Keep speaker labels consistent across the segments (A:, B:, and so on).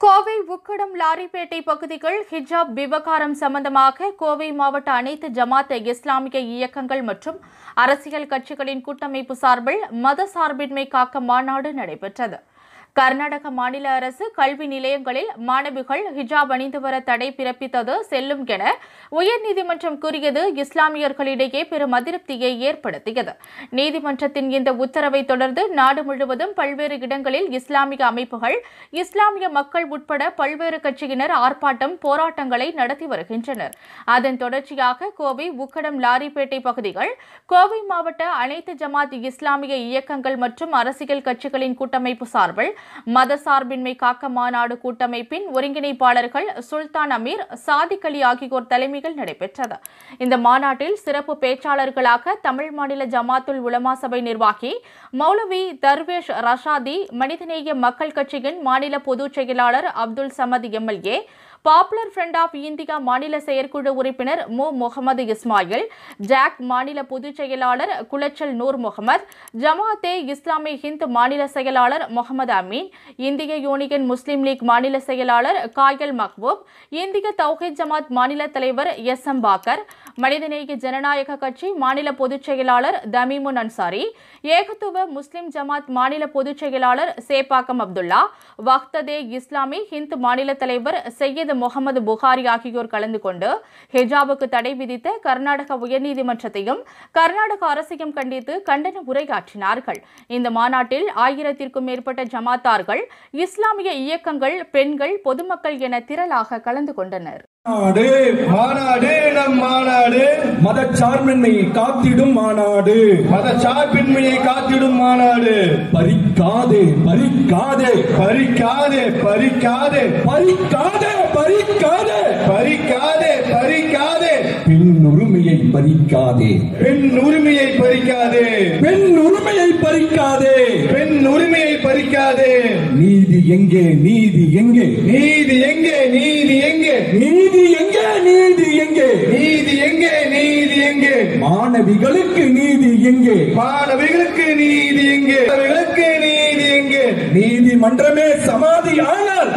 A: கோவை உக்கடம் லாரிப்பேட்டை பகுதிகள் ஹிஜாப் விவகாரம் சம்பந்தமாக கோவை மாவட்ட அனைத்து ஜமாத் இஸ்லாமிய இயக்கங்கள் மற்றும் அரசியல் கட்சிகளின் கூட்டமைப்பு சார்பில் மத சார்பின்மை காக்க மாநாடு நடைபெற்றது கர்நாடக மாநில அரசு கல்வி நிலையங்களில் மாணவிகள் ஹிஜாப் அணிந்து வர தடை பிறப்பித்தது செல்லும் என உயர்நீதிமன்றம் கூறியது இஸ்லாமியர்களிடையே பெரும் அதிருப்தியை ஏற்படுத்தியது நீதிமன்றத்தின் இந்த உத்தரவை தொடர்ந்து நாடு முழுவதும் பல்வேறு இடங்களில் இஸ்லாமிய அமைப்புகள் இஸ்லாமிய மக்கள் உட்பட பல்வேறு கட்சியினர் ஆர்ப்பாட்டம் போராட்டங்களை நடத்தி வருகின்றனர் அதன் தொடர்ச்சியாக கோவை உக்கடம் லாரிப்பேட்டை பகுதிகள் கோவை மாவட்ட அனைத்து ஜமாத் இஸ்லாமிய இயக்கங்கள் மற்றும் அரசியல் கட்சிகளின் கூட்டமைப்பு சார்பில் மத சார்பின்மை காக்க மாநாடு கூட்டமைப்பின் ஒருங்கிணைப்பாளர்கள் சுல்தான் அமீர் சாதிக் அலி ஆகியோர் தலைமையில் நடைபெற்றது இந்த மாநாட்டில் சிறப்பு பேச்சாளர்களாக தமிழ் மாநில ஜமாத்துல் உலமா சபை நிர்வாகி மௌலவி தர்வேஷ் ரஷாதி மனிதநேய மக்கள் கட்சியின் மாநில பொதுச் செயலாளர் அப்துல் சமத் எம்எல்ஏ பாப்புலர் ஃப்ரண்ட் ஆஃப் இந்தியா மாநில செயற்குழு உறுப்பினர் மு முகமது இஸ்மாயில் ஜாக் மாநில பொதுச் செயலாளர் குளச்சல் நூர் முகமது ஜமாத்தே இஸ்லாமி ஹிந்த் மாநில செயலாளர் முகமது அமீன் இந்திய யூனியன் முஸ்லீம் லீக் மாநில செயலாளர் காயல் மக்பூப் இந்திய தௌஹீத் ஜமாத் மாநில தலைவர் எஸ் எம் பாக்கர் மனிதநேய ஜனநாயக கட்சி மாநில பொதுச் செயலாளர் தமீமுன் அன்சாரி ஏகத்துவ முஸ்லிம் ஜமாத் மாநில பொதுச் செயலாளர் சேப்பாக்கம் அப்துல்லா வக்ததே இஸ்லாமி ஹிந்த் மாநில தலைவர் சையது முகமது புகாரி ஆகியோர் கலந்து கொண்டு ஹிஜாபுக்கு தடை விதித்த கர்நாடக உயர்நீதிமன்றத்தையும் கர்நாடக அரசையும் கண்டித்து கண்டன உரையாற்றினார்கள் இந்த மாநாட்டில் ஆயிரத்திற்கும் மேற்பட்ட ஜமாத்தார்கள் இஸ்லாமிய இயக்கங்கள் பெண்கள் பொதுமக்கள் என திரளாக கலந்து கொண்டனர்
B: மாநாடு
C: மாநாடு நம் மாநாடு
B: மதச்சார்பின்மையை காத்திடும் மாநாடு
C: மதச்சார்பின்மையை காத்திடும் மாநாடு
B: பறிக்காதே பறிக்காதே
C: பறிக்காதே பறிக்காதே
B: பறிக்காதே பறிக்காதே
C: பறிக்காதே பறிக்காதே
B: பெண் உரிமையை பறிக்காதே
C: பெண் உரிமையை பறிக்காதே
B: பெண் உரிமையை பறிக்காதே
C: பெண் உரிமையை பறிக்காதே
B: நீதி எங்கே நீதி எங்கே
C: நீதி எங்கே நீதி எங்கே
B: நீதி எங்கே நீதி எங்கே
C: நீதி எங்கே நீதி எங்கே
B: மாணவிகளுக்கு நீதி எங்கே
C: மாணவிகளுக்கு நீதி எங்கே மாணவிகளுக்கு நீதி எங்கே
B: நீதிமன்றமே சமாதி ஆனால்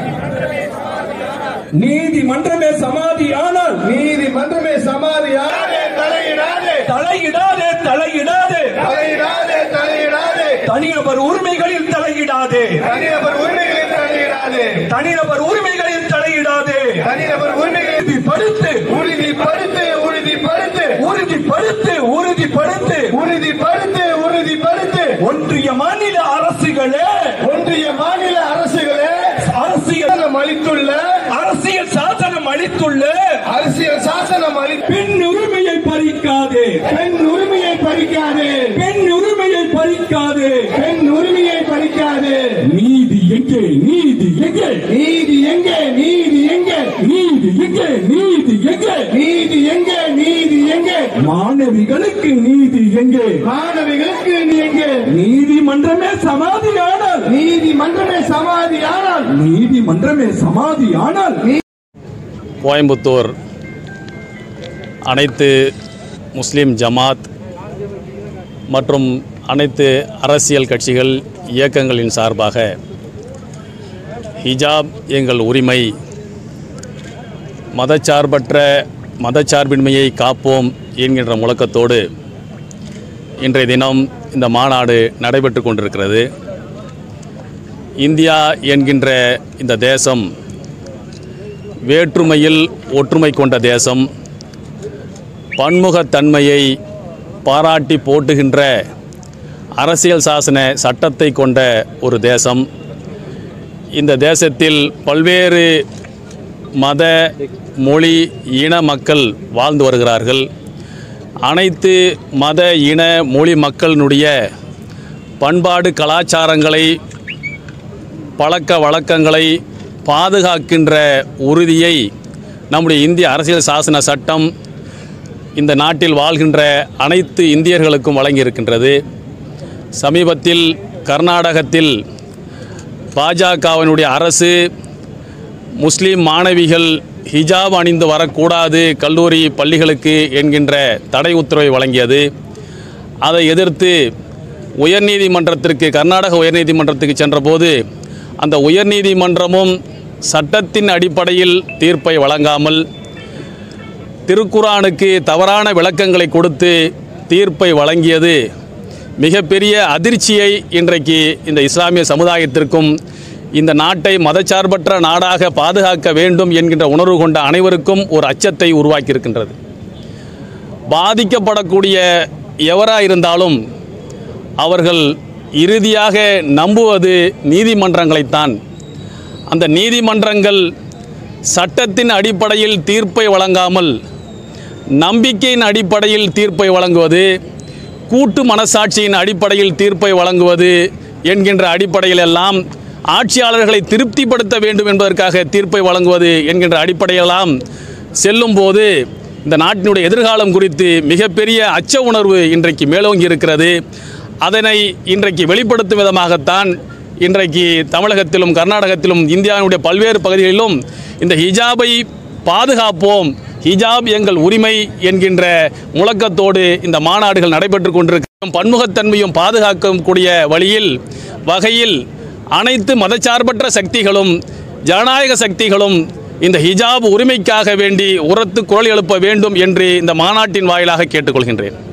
B: நீதிமன்றமே சமாதி ஆனால்
C: நீதிமன்றமே சமாதியாதே தலையிடாதே
B: தலையிடாதே தலையிடாதே
C: தலையிடாதே தலையிடாதே
B: தனிநபர் உரிமைகளில் தலையிடாதே
C: தனிநபர் உரிமைகளில் தலையிடாதே
B: தனிநபர் உரிமைகளில் தலையிடாதே
C: தனிநபர் உரிமைகளை
B: உறுதிப்படுத்து
C: உறுதிப்படுத்து உறுதிப்படுத்து
B: உறுதிப்படுத்து உறுதிப்படுத்து
C: உறுதிப்படுத்து உறுதிப்படுத்து
B: ஒன்றிய மாநில அரசுகளே
C: ஒன்றிய மாநில அரசுகளே
B: அரசியல்
C: சாசனம் அளித்துள்ள
B: அரசியல் சாசனம் அளித்துள்ள
C: அரசியல் சாசனம் அளி
B: பெண் உரிமையை பறிக்காதே
C: பெண் உரிமையை பறிக்காதே
B: பெண் உரிமையை பறிக்காதே
C: பெண் உரிமையை பறிக்காதே
B: நீதி எங்கே நீதி எங்கே
C: நீதி எங்கே நீதி எங்கே
B: நீதி எங்கே நீதி எங்கே
C: நீதி எங்கே நீதி எங்கே
B: மாணவிகளுக்கு நீதி எங்கே
C: மாணவிகளுக்கு நீ எங்கே
B: நீதிமன்றமே சமாதி ஆனால்
C: நீதிமன்றமே சமாதியானால்
B: நீதிமன்றமே சமாதி ஆனால்
D: கோயம்புத்தூர் அனைத்து முஸ்லீம் ஜமாத் மற்றும் அனைத்து அரசியல் கட்சிகள் இயக்கங்களின் சார்பாக ஹிஜாப் எங்கள் உரிமை மதச்சார்பற்ற மதச்சார்பின்மையை காப்போம் என்கின்ற முழக்கத்தோடு இன்றைய தினம் இந்த மாநாடு நடைபெற்று கொண்டிருக்கிறது இந்தியா என்கின்ற இந்த தேசம் வேற்றுமையில் ஒற்றுமை கொண்ட தேசம் பன்முகத்தன்மையை பாராட்டி போட்டுகின்ற அரசியல் சாசன சட்டத்தை கொண்ட ஒரு தேசம் இந்த தேசத்தில் பல்வேறு மத மொழி இன மக்கள் வாழ்ந்து வருகிறார்கள் அனைத்து மத இன மொழி மக்களினுடைய பண்பாடு கலாச்சாரங்களை பழக்க வழக்கங்களை பாதுகாக்கின்ற உறுதியை நம்முடைய இந்திய அரசியல் சாசன சட்டம் இந்த நாட்டில் வாழ்கின்ற அனைத்து இந்தியர்களுக்கும் வழங்கியிருக்கின்றது சமீபத்தில் கர்நாடகத்தில் பாஜகவினுடைய அரசு முஸ்லீம் மாணவிகள் ஹிஜாப் அணிந்து வரக்கூடாது கல்லூரி பள்ளிகளுக்கு என்கின்ற தடை உத்தரவை வழங்கியது அதை எதிர்த்து உயர்நீதிமன்றத்திற்கு கர்நாடக உயர்நீதிமன்றத்துக்கு சென்றபோது அந்த உயர்நீதிமன்றமும் சட்டத்தின் அடிப்படையில் தீர்ப்பை வழங்காமல் திருக்குரானுக்கு தவறான விளக்கங்களை கொடுத்து தீர்ப்பை வழங்கியது மிகப்பெரிய அதிர்ச்சியை இன்றைக்கு இந்த இஸ்லாமிய சமுதாயத்திற்கும் இந்த நாட்டை மதச்சார்பற்ற நாடாக பாதுகாக்க வேண்டும் என்கின்ற உணர்வு கொண்ட அனைவருக்கும் ஒரு அச்சத்தை உருவாக்கியிருக்கின்றது பாதிக்கப்படக்கூடிய எவராக இருந்தாலும் அவர்கள் இறுதியாக நம்புவது நீதிமன்றங்களைத்தான் அந்த நீதிமன்றங்கள் சட்டத்தின் அடிப்படையில் தீர்ப்பை வழங்காமல் நம்பிக்கையின் அடிப்படையில் தீர்ப்பை வழங்குவது கூட்டு மனசாட்சியின் அடிப்படையில் தீர்ப்பை வழங்குவது என்கின்ற அடிப்படையில் எல்லாம் ஆட்சியாளர்களை திருப்திப்படுத்த வேண்டும் என்பதற்காக தீர்ப்பை வழங்குவது என்கின்ற அடிப்படையெல்லாம் செல்லும்போது இந்த நாட்டினுடைய எதிர்காலம் குறித்து மிகப்பெரிய அச்ச உணர்வு இன்றைக்கு மேலோங்கி இருக்கிறது அதனை இன்றைக்கு வெளிப்படுத்தும் விதமாகத்தான் இன்றைக்கு தமிழகத்திலும் கர்நாடகத்திலும் இந்தியாவினுடைய பல்வேறு பகுதிகளிலும் இந்த ஹிஜாபை பாதுகாப்போம் ஹிஜாப் எங்கள் உரிமை என்கின்ற முழக்கத்தோடு இந்த மாநாடுகள் நடைபெற்று கொண்டிருக்கும் பன்முகத்தன்மையும் பாதுகாக்கக்கூடிய வழியில் வகையில் அனைத்து மதச்சார்பற்ற சக்திகளும் ஜனநாயக சக்திகளும் இந்த ஹிஜாப் உரிமைக்காக வேண்டி உரத்து குரல் எழுப்ப வேண்டும் என்று இந்த மாநாட்டின் வாயிலாக கேட்டுக்கொள்கின்றேன்